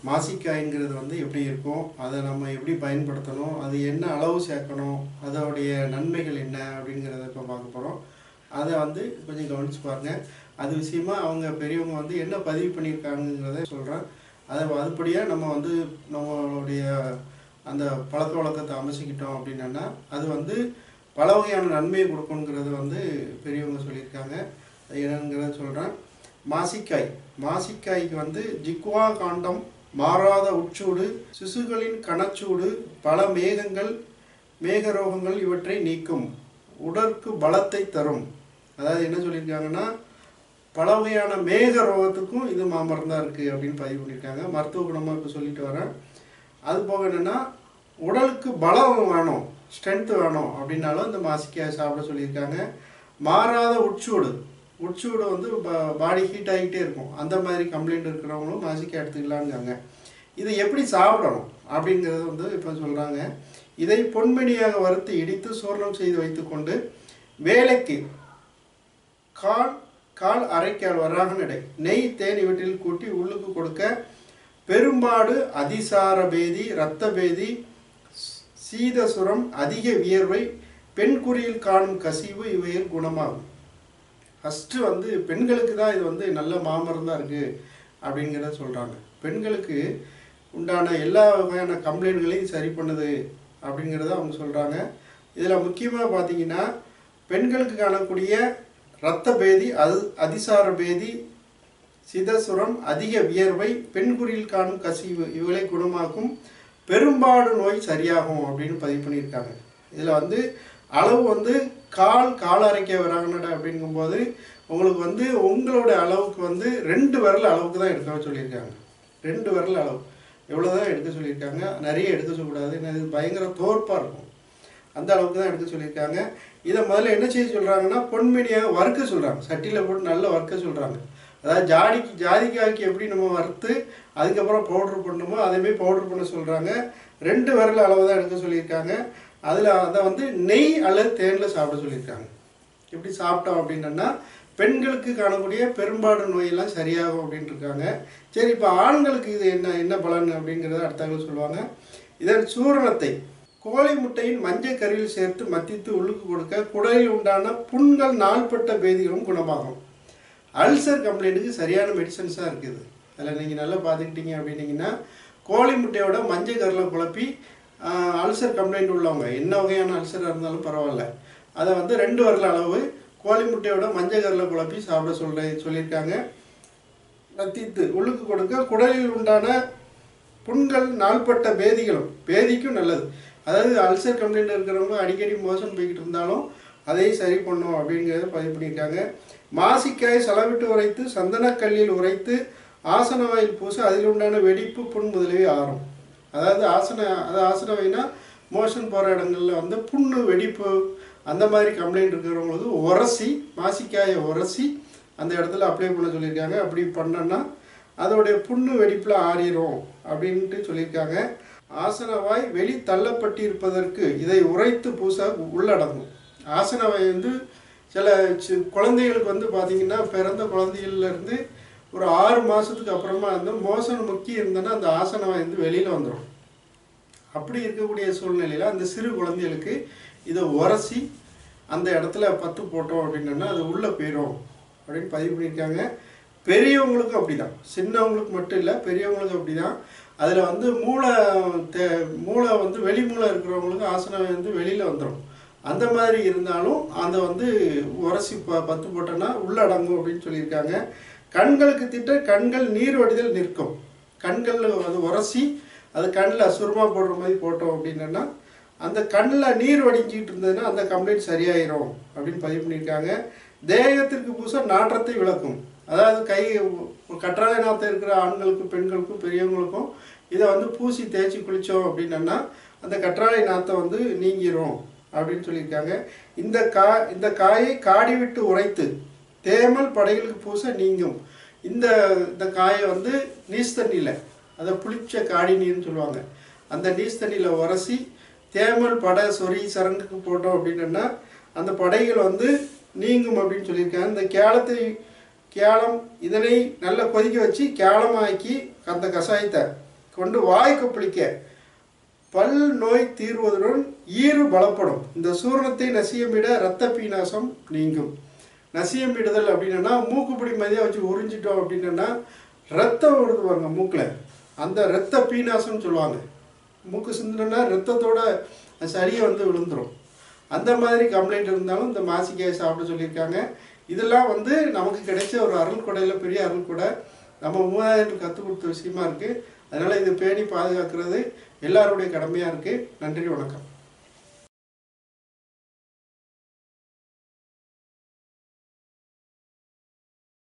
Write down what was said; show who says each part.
Speaker 1: மாசிக்காய்ங்கிறது வந்து எப்படி இருக்கும் அதை நம்ம எப்படி பயன்படுத்தணும் அது என்ன அளவு சேர்க்கணும் அதோடைய நன்மைகள் என்ன அப்படிங்கிறத இப்போ பார்க்க போகிறோம் அதை வந்து கொஞ்சம் கவனிச்சு பாருங்க அது விஷயமா அவங்க பெரியவங்க வந்து என்ன பதிவு பண்ணியிருக்காங்கங்கிறத சொல்கிறேன் அதை அதுபடியாக நம்ம வந்து நம்மளுடைய அந்த பழக்க வழக்கத்தை அமைச்சிக்கிட்டோம் அப்படின்னா அது வந்து பல வகையான நன்மையை கொடுக்குங்கிறது வந்து பெரியவங்க சொல்லியிருக்காங்க அது என்னங்கிறத சொல்கிறேன் மாசிக்காய் மாசிக்காய்க்கு வந்து ஜிக்வா காண்டம் மாறாத உட்சூடு சிசுகளின் கணச்சூடு பல மேகங்கள் மேகரோகங்கள் இவற்றை நீக்கும் உடற்கு பலத்தை தரும் அதாவது என்ன சொல்லியிருக்காங்கன்னா பல வகையான மேக ரோகத்துக்கும் இது மாமருந்தாக இருக்குது அப்படின்னு பதிவு பண்ணியிருக்காங்க மருத்துவ குணமாக இப்போ சொல்லிட்டு வரேன் அது போக என்னென்னா உடலுக்கு பலம் வேணும் ஸ்ட்ரென்த்து வேணும் அப்படின்னாலும் இந்த மாசிக்காய் சாப்பிட சொல்லியிருக்காங்க மாறாத உட்சூடு உட்சூடு வந்து பாடி ஹீட் ஆகிட்டே இருக்கும் அந்த மாதிரி கம்ப்ளைண்ட் இருக்கிறவங்களும் மாசிக்காய் எடுத்துக்கலாங்காங்க இதை எப்படி சாப்பிடணும் அப்படிங்கிறது வந்து இப்போ சொல்கிறாங்க இதை பொன்மணியாக வறுத்து இடித்து சூர்ணம் செய்து வைத்துக்கொண்டு வேலைக்கு கால் கால் அரைக்கால் வராக நடை நெய் தேன் இவற்றில் கூட்டி உள்ளுக்கு கொடுக்க பெரும்பாடு அதிசார பேதி இரத்த பேதி சீதசுரம் அதிக வியர்வை பெண் குறியில் காணும் கசிவு இவையில் குணமாகும் ஃபஸ்ட்டு வந்து பெண்களுக்கு தான் இது வந்து நல்ல மாமருந்தாக இருக்குது அப்படிங்கிறத சொல்கிறாங்க பெண்களுக்கு உண்டான எல்லா வகையான கம்ப்ளைண்ட்களையும் சரி பண்ணுது அப்படிங்கிறத அவங்க சொல்கிறாங்க இதில் முக்கியமாக பார்த்தீங்கன்னா பெண்களுக்கு காணக்கூடிய இரத்த பேதி அது அதிசார பேதி சிதசுரம் அதிக வியர்வை பெண்குறியில் காணும் கசிவு இவளை குணமாக்கும் பெரும்பாடு நோய் சரியாகும் அப்படின்னு பதிவு பண்ணியிருக்காங்க இதில் வந்து அளவு வந்து கால் கால் அரைக்க வராங்கடா அப்படிங்கும்போது உங்களுக்கு வந்து உங்களோட அளவுக்கு வந்து ரெண்டு விரல் அளவுக்கு தான் எடுக்க சொல்லியிருக்காங்க ரெண்டு விரல் அளவு எவ்வளோ தான் எடுக்க சொல்லியிருக்காங்க நிறைய எடுக்க சொல்லக்கூடாது ஏன்னா இது பயங்கர தோற்பாக இருக்கும் அந்த அளவுக்கு தான் எடுக்க சொல்லியிருக்காங்க இதை முதல்ல என்ன செய்ய சொல்கிறாங்கன்னா பொன்மணியாக வறுக்க சொல்கிறாங்க சட்டியில் போட்டு நல்லா வறுக்க சொல்கிறாங்க அதாவது ஜாடிக்கு ஜாதிக்காய்க்கு எப்படி நம்ம வறுத்து அதுக்கப்புறம் பவுட்ரு பண்ணணுமோ அதேமாரி பவுட்ரு பண்ண சொல்கிறாங்க ரெண்டு விரல் அளவு தான் எடுக்க சொல்லியிருக்காங்க அதில் அதை வந்து நெய் அல்லது தேனில் சாப்பிட சொல்லியிருக்காங்க இப்படி சாப்பிட்டோம் அப்படின்னா பெண்களுக்கு காணக்கூடிய பெரும்பாடு நோயெல்லாம் சரியாகும் அப்படின்ட்டு இருக்காங்க சரி இப்போ ஆண்களுக்கு இது என்ன என்ன பலன் அப்படிங்கிறத அடுத்தவங்க சொல்லுவாங்க இதன் சூரணத்தை கோழி முட்டையின் மஞ்சள் கறியில் சேர்த்து மத்தித்து உள்ளுக்கு கொடுக்க குடலில் உண்டான புண்கள் நாள்பட்ட பேதிகளும் குணமாகும் அல்சர் கம்ப்ளைண்ட்டுக்கு சரியான மெடிசன்ஸாக இருக்குது அதில் நீங்கள் நல்லா பார்த்துக்கிட்டீங்க அப்படின்னீங்கன்னா கோழி முட்டையோட மஞ்சள் கறில் குழப்பி ஆஹ், அல்சர் கம்ப்ளைண்ட் உள்ளவங்க என்ன வகையான அல்சராக இருந்தாலும் பரவாயில்ல அதை வந்து ரெண்டு வரல அளவு கோழி முட்டையோட மஞ்சள் கறில் குழப்பி சாப்பிட சொல்ல சொல்லியிருக்காங்க மத்தித்து உள்ளுக்கு கொடுக்க குடலில் உண்டான புண்கள் நாள்பட்ட பேதிகளும் பேதிக்கும் நல்லது அதாவது அல்சர் கம்ப்ளைண்ட் இருக்கிறவங்க அடிக்கடி மோசம் போய்கிட்டு இருந்தாலும் அதையும் சரி பண்ணும் அப்படிங்கிறத பதிவு பண்ணியிருக்காங்க மாசிக்காய் செலவிட்டு உரைத்து சந்தனக்கல்லில் உரைத்து ஆசன வாயில் பூச அதில் உண்டான வெடிப்பு புண் முதலியவை ஆறும் அதாவது ஆசன அதாவது ஆசன வாயினா மோஷன் போகிற இடங்கள்ல வந்து புண்ணு வெடிப்பு அந்த மாதிரி கம்ப்ளைண்ட் இருக்கிறவங்களுக்கு உரசி மாசிக்காயை உரசி அந்த இடத்துல அப்ளை பண்ண சொல்லியிருக்காங்க அப்படி பண்ணோன்னா அதோடைய புண்ணு வெடிப்பில் ஆறிடும் அப்படின்ட்டு சொல்லியிருக்காங்க ஆசனவாய் வெளி தள்ளப்பட்டிருப்பதற்கு இதை உரைத்து பூச உள்ளடங்கும் ஆசனவாய் வந்து சில சி- குழந்தைகளுக்கு வந்து பார்த்தீங்கன்னா பிறந்த குழந்தைகள்ல இருந்து ஒரு ஆறு மாதத்துக்கு அப்புறமா வந்து மோசன் முக்கி இருந்தோன்னா அந்த ஆசனவாய் வந்து வெளியில் வந்துடும் அப்படி இருக்கக்கூடிய சூழ்நிலையில் அந்த சிறு குழந்தைகளுக்கு இதை உரசி அந்த இடத்துல பத்து போட்டோம் அப்படின்னா அது உள்ளே போயிடும் அப்படின்னு பதிவு பண்ணியிருக்காங்க பெரியவங்களுக்கும் அப்படிதான் சின்னவங்களுக்கு மட்டும் இல்லை பெரியவங்களுக்கும் அப்படிதான் அதில் வந்து மூளை தே மூளை வந்து வெளி மூளை இருக்கிறவங்களுக்கு ஆசனம் வந்து வெளியில் வந்துடும் அந்த மாதிரி இருந்தாலும் அதை வந்து உரசி ப பத்து போட்டோன்னா உள்ளடங்கும் அப்படின்னு சொல்லியிருக்காங்க கண்களுக்கு திட்ட கண்கள் நீர் வடிதல் நிற்கும் கண்கள் அது உரசி அது கண்ணில் சுருமா போடுற மாதிரி போட்டோம் அப்படின்னா அந்த கண்ணில் நீர் வடிஞ்சிட்டு இருந்ததுன்னா அந்த கம்ப்ளைண்ட் சரியாயிரும் அப்படின்னு பதிவு பண்ணியிருக்காங்க தேகத்திற்கு பூச நாற்றத்தை விளக்கும் அதாவது கை கற்றாழை நாற்றம் இருக்கிற ஆண்களுக்கும் பெண்களுக்கும் பெரியவங்களுக்கும் இதை வந்து பூசி தேய்ச்சி குளித்தோம் அப்படின்னா அந்த கற்றாழை நாற்றம் வந்து நீங்கிரும் அப்படின்னு சொல்லியிருக்காங்க இந்த கா இந்த காயை காடி விட்டு உரைத்து தேமல் படைகளுக்கு பூச நீங்கும் இந்த இந்த காயை வந்து நீஸ் தண்ணியில் அதை புளிச்ச காடி நீர்னு சொல்லுவாங்க அந்த நீஸ் தண்ணியில் உரசி தேமல் படை சொறி சரங்குக்கு போட்டோம் அப்படின்னா அந்த படைகள் வந்து நீங்கும் அப்படின்னு சொல்லியிருக்காங்க இந்த கேளத்தை கேளம் இதனை நல்லா கொதிக்க வச்சு கேளமாக்கி அந்த கஷாயத்தை கொண்டு வாய் கொப்பளிக்க பல் நோய் தீர்வதுடன் ஈறு பலப்படும் இந்த சூரணத்தை நசியமிட இரத்த பீனாசம் நீங்கும் நசியமிடுதல் அப்படின்னா மூக்குப்பிடி மதியாக வச்சு உறிஞ்சிட்டோம் அப்படின்னா ரத்தம் வருது பாருங்க மூக்கில் அந்த இரத்த பீனாசம்னு சொல்லுவாங்க மூக்கு சிந்தினா ரத்தத்தோட சரியை வந்து விழுந்துரும் அந்த மாதிரி கம்ப்ளைண்ட் இருந்தாலும் இந்த மாசிக்காயை சாப்பிட சொல்லியிருக்காங்க இதெல்லாம் வந்து நமக்கு கிடைச்ச ஒரு அருள் கொடையில் பெரிய அருள் கொடை நம்ம மூவாயிரம் கற்றுக் கொடுத்த விஷயமா இருக்குது அதனால் இது பேணி பாதுகாக்கிறது எல்லாருடைய கடமையாக இருக்குது நன்றி வணக்கம்